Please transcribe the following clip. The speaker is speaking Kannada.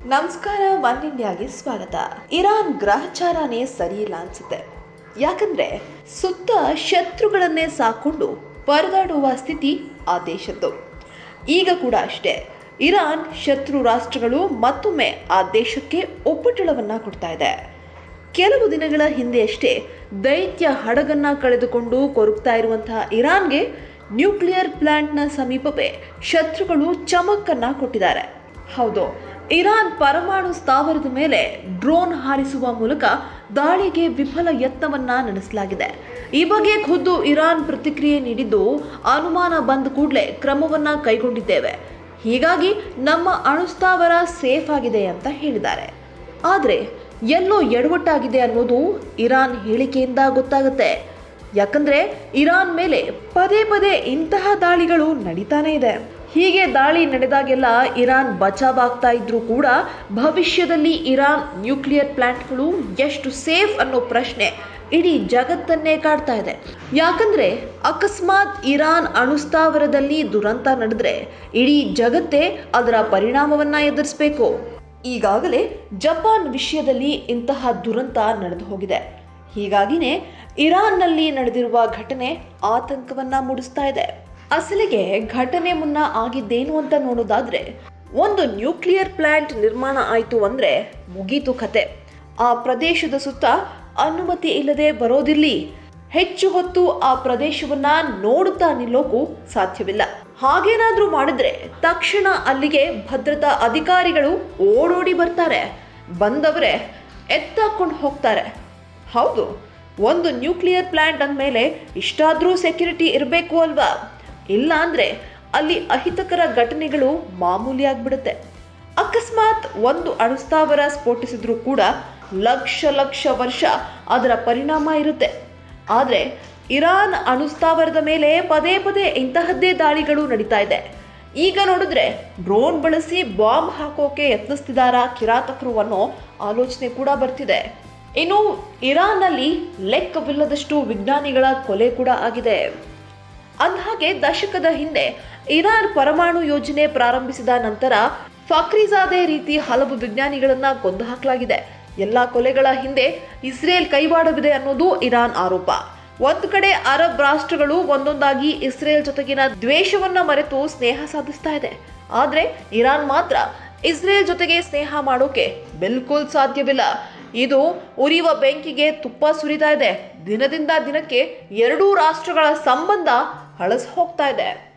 ನಮಸ್ಕಾರ ಒನ್ ಇಂಡಿಯಾಗೆ ಸ್ವಾಗತ ಇರಾನ್ ಗ್ರಹಚಾರನೇ ಸರಿಯಿಲ್ಲ ಅನ್ಸುತ್ತೆ ಯಾಕಂದ್ರೆ ಸುತ್ತ ಶತ್ರುಗಳನ್ನೇ ಸಾಕೊಂಡು ಪರದಾಡುವ ಸ್ಥಿತಿ ಆ ದೇಶದ್ದು ಈಗ ಕೂಡ ಅಷ್ಟೇ ಇರಾನ್ ಶತ್ರು ರಾಷ್ಟ್ರಗಳು ಮತ್ತೊಮ್ಮೆ ಆ ದೇಶಕ್ಕೆ ಒಪ್ಪಟಳವನ್ನ ಕೊಡ್ತಾ ಇದೆ ಕೆಲವು ದಿನಗಳ ಹಿಂದೆಯಷ್ಟೇ ದೈತ್ಯ ಹಡಗನ್ನ ಕಳೆದುಕೊಂಡು ಕೊರಗ್ತಾ ಇರುವಂತಹ ಇರಾನ್ಗೆ ನ್ಯೂಕ್ಲಿಯರ್ ಪ್ಲಾಂಟ್ನ ಸಮೀಪವೇ ಶತ್ರುಗಳು ಚಮಕನ್ನ ಕೊಟ್ಟಿದ್ದಾರೆ ಹೌದು ಇರಾನ್ ಪರಮಾಣು ಸ್ಥಾವರದ ಮೇಲೆ ಡ್ರೋನ್ ಹಾರಿಸುವ ಮೂಲಕ ದಾಳಿಗೆ ವಿಫಲ ಯತ್ನವನ್ನ ನಡೆಸಲಾಗಿದೆ ಈ ಬಗ್ಗೆ ಖುದ್ದು ಇರಾನ್ ಪ್ರತಿಕ್ರಿಯೆ ನೀಡಿದ್ದು ಅನುಮಾನ ಬಂದ ಕೂಡಲೇ ಕ್ರಮವನ್ನ ಕೈಗೊಂಡಿದ್ದೇವೆ ಹೀಗಾಗಿ ನಮ್ಮ ಅಣುಸ್ಥಾವರ ಸೇಫ್ ಆಗಿದೆ ಅಂತ ಹೇಳಿದ್ದಾರೆ ಆದರೆ ಎಲ್ಲೋ ಎಡವಟ್ಟಾಗಿದೆ ಅನ್ನೋದು ಇರಾನ್ ಹೇಳಿಕೆಯಿಂದ ಗೊತ್ತಾಗುತ್ತೆ ಯಾಕಂದ್ರೆ ಇರಾನ್ ಮೇಲೆ ಪದೇ ಪದೇ ಇಂತಹ ದಾಳಿಗಳು ನಡೀತಾನೆ ಇದೆ ಹೀಗೆ ದಾಳಿ ನಡೆದಾಗೆಲ್ಲ ಇರಾನ್ ಬಚಾವ್ ಆಗ್ತಾ ಇದ್ರೂ ಕೂಡ ಭವಿಷ್ಯದಲ್ಲಿ ಇರಾನ್ ನ್ಯೂಕ್ಲಿಯರ್ ಪ್ಲಾಂಟ್ಗಳು ಎಷ್ಟು ಸೇಫ್ ಅನ್ನೋ ಪ್ರಶ್ನೆ ಇಡೀ ಜಗತ್ತನ್ನೇ ಕಾಡ್ತಾ ಇದೆ ಯಾಕಂದ್ರೆ ಅಕಸ್ಮಾತ್ ಇರಾನ್ ಅಣುಸ್ಥಾವರದಲ್ಲಿ ದುರಂತ ನಡೆದ್ರೆ ಇಡೀ ಜಗತ್ತೇ ಅದರ ಪರಿಣಾಮವನ್ನ ಎದುರಿಸಬೇಕು ಈಗಾಗಲೇ ಜಪಾನ್ ವಿಷಯದಲ್ಲಿ ಇಂತಹ ದುರಂತ ನಡೆದು ಹೋಗಿದೆ ಹೀಗಾಗಿನೇ ಇರಾನ್ನಲ್ಲಿ ನಡೆದಿರುವ ಘಟನೆ ಆತಂಕವನ್ನ ಮೂಡಿಸ್ತಾ ಇದೆ ಅಸಲಿಗೆ ಘಟನೆ ಮುನ್ನ ಆಗಿದ್ದೇನು ಅಂತ ನೋಡೋದಾದ್ರೆ ಒಂದು ನ್ಯೂಕ್ಲಿಯರ್ ಪ್ಲಾಂಟ್ ನಿರ್ಮಾಣ ಆಯಿತು ಅಂದ್ರೆ ಮುಗೀತು ಕತೆ ಆ ಪ್ರದೇಶದ ಸುತ್ತ ಅನುಮತಿ ಇಲ್ಲದೆ ಬರೋದಿಲ್ಲಿ ಹೆಚ್ಚು ಹೊತ್ತು ಆ ಪ್ರದೇಶವನ್ನ ನೋಡುತ್ತಾ ನಿಲ್ಲೋಕು ಸಾಧ್ಯವಿಲ್ಲ ಹಾಗೇನಾದ್ರೂ ಮಾಡಿದ್ರೆ ತಕ್ಷಣ ಅಲ್ಲಿಗೆ ಭದ್ರತಾ ಅಧಿಕಾರಿಗಳು ಓಡೋಡಿ ಬರ್ತಾರೆ ಬಂದವರೇ ಎತ್ತಾಕೊಂಡು ಹೋಗ್ತಾರೆ ಹೌದು ಒಂದು ನ್ಯೂಕ್ಲಿಯರ್ ಪ್ಲಾಂಟ್ ಅಂದಮೇಲೆ ಇಷ್ಟಾದ್ರೂ ಸೆಕ್ಯೂರಿಟಿ ಇರಬೇಕು ಅಲ್ವಾ ಇಲ್ಲ ಅಂದ್ರೆ ಅಲ್ಲಿ ಅಹಿತಕರ ಘಟನೆಗಳು ಮಾಮೂಲಿ ಆಗ್ಬಿಡುತ್ತೆ ಅಕಸ್ಮಾತ್ ಒಂದು ಅಣುಸ್ಥಾವರ ಸ್ಫೋಟಿಸಿದ್ರೂ ಕೂಡ ಲಕ್ಷ ಲಕ್ಷ ವರ್ಷ ಅದರ ಪರಿಣಾಮ ಇರುತ್ತೆ ಆದರೆ ಇರಾನ್ ಅಣುಸ್ಥಾವರದ ಮೇಲೆ ಪದೇ ಪದೇ ಇಂತಹದ್ದೇ ದಾಳಿಗಳು ನಡೀತಾ ಇದೆ ಈಗ ನೋಡಿದ್ರೆ ಡ್ರೋನ್ ಬಳಸಿ ಬಾಂಬ್ ಹಾಕೋಕೆ ಯತ್ನಿಸ್ತಿದಾರಾ ಕಿರಾತಕರು ಅನ್ನೋ ಆಲೋಚನೆ ಕೂಡ ಬರ್ತಿದೆ ಇನ್ನು ಇರಾನ್ನಲ್ಲಿ ಲೆಕ್ಕವಿಲ್ಲದಷ್ಟು ವಿಜ್ಞಾನಿಗಳ ಕೊಲೆ ಕೂಡ ಆಗಿದೆ ಅಂದಹಾಗೆ ದಶಕದ ಹಿಂದೆ ಇರಾನ್ ಪರಮಾಣು ಯೋಜನೆ ಪ್ರಾರಂಭಿಸಿದ ನಂತರ ಫಕ್ರಿಜಾದೆ ರೀತಿ ಹಲವು ವಿಜ್ಞಾನಿಗಳನ್ನ ಕೊಂದು ಹಾಕಲಾಗಿದೆ ಎಲ್ಲಾ ಕೊಲೆಗಳ ಹಿಂದೆ ಇಸ್ರೇಲ್ ಕೈವಾಡವಿದೆ ಅನ್ನೋದು ಇರಾನ್ ಆರೋಪ ಒಂದು ಕಡೆ ಅರಬ್ ರಾಷ್ಟ್ರಗಳು ಒಂದೊಂದಾಗಿ ಇಸ್ರೇಲ್ ಜೊತೆಗಿನ ದ್ವೇಷವನ್ನ ಮರೆತು ಸ್ನೇಹ ಸಾಧಿಸ್ತಾ ಇದೆ ಆದ್ರೆ ಇರಾನ್ ಮಾತ್ರ ಇಸ್ರೇಲ್ ಜೊತೆಗೆ ಸ್ನೇಹ ಮಾಡೋಕೆ ಬಿಲ್ಕುಲ್ ಸಾಧ್ಯವಿಲ್ಲ ಇದು ಉರಿಯುವ ಬೆಂಕಿಗೆ ತುಪ್ಪ ಸುರಿತಾ ಇದೆ ದಿನದಿಂದ ದಿನಕ್ಕೆ ಎರಡೂ ರಾಷ್ಟ್ರಗಳ ಸಂಬಂಧ ಹಳಸ್ ಹೋಗ್ತಾ ಇದೆ